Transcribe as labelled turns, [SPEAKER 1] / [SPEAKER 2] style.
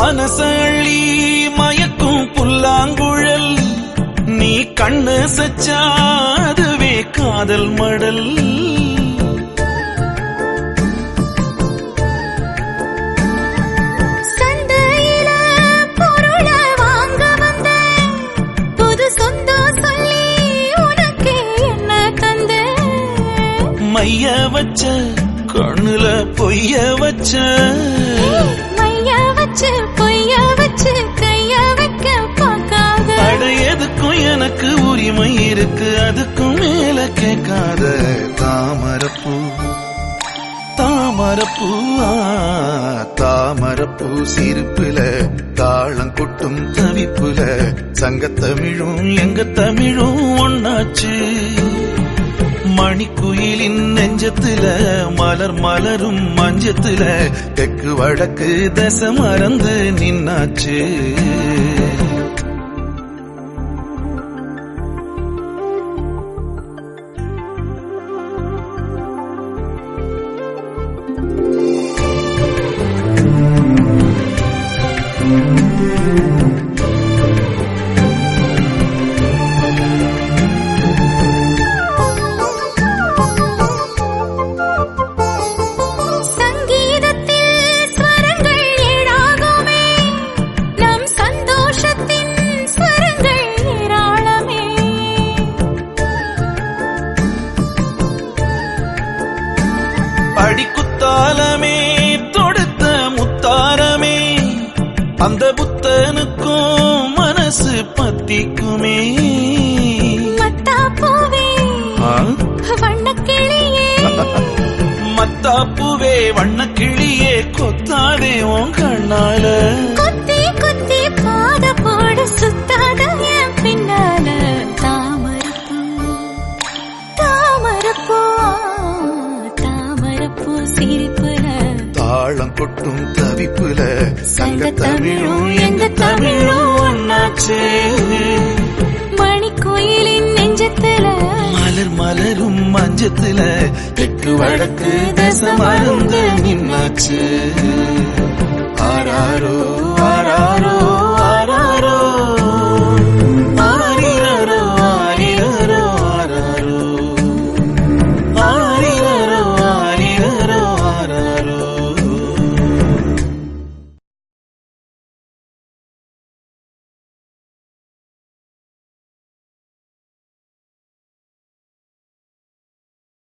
[SPEAKER 1] மனசள்ளி மயக்கும் புல்லாங்குழல் நீ கண்ணு சச்சா அதுவே காதல் மடல்
[SPEAKER 2] சந்தையில பொருள வாங்க வந்தேன் புது சொந்தம் சொல்லி உனக்கு என்ன தந்தேன்
[SPEAKER 1] மைய வச்ச கண்ணுல பொய்ய வச்ச
[SPEAKER 2] மைய வச்சு பொய்ய வச்சு கைய வைக்க பார்க்காத
[SPEAKER 1] அட எதுக்கும் எனக்கு உரிமை இருக்கு அதுக்கும் மேல கேட்காத தாமரப்பூ தாமரப்பூ ஆ, தாமரப்பூ சிரிப்புல தாளம் கொட்டும் தவிப்புல சங்கத்தமிழும் எங்க தமிழும் ஒன்னாச்சு மணிக்குயிலின் நெஞ்சத்துல மலர் மலரும் மஞ்சத்துல தெற்கு வடக்கு தசை மறந்து நின்னாச்சு
[SPEAKER 2] சங்கீதத்தில் ஸ்வரங்கள் ஏழாகுமே நம் சந்தோஷத்தின் ஸ்வரங்கள் ஏராளமே
[SPEAKER 1] அடிக்குத்தாலமே தொடுத்த முத்தாரமே அந்த புத்தனுக்கும் மனசு பத்திக்குமே
[SPEAKER 2] மத்தா பூவே
[SPEAKER 1] ஆ?
[SPEAKER 2] வண்ணக்கிளியே
[SPEAKER 1] மத்தாப்புவே வண்ண கிளியே கொத்தாதே உன் கண்ணால
[SPEAKER 2] கொத்தி கொத்தி பாத போட சுத்தாத என் பின்னால தாமரப்பூ தாமரப்பூ தாமரப்பூ சிரிப்புல
[SPEAKER 1] தாளம் கொட்டும் தவிப்புல
[SPEAKER 2] சங்க தமிழும் எங்க தமிழும்
[SPEAKER 1] ஒன்னாச்சே
[SPEAKER 2] மணிக்கோயிலின் நெஞ்சத்துல
[SPEAKER 1] மலர் மலரும் மஞ்சத்துல தெற்கு வடக்கு தசை மறந்து நின்னாச்சு ஆராரோ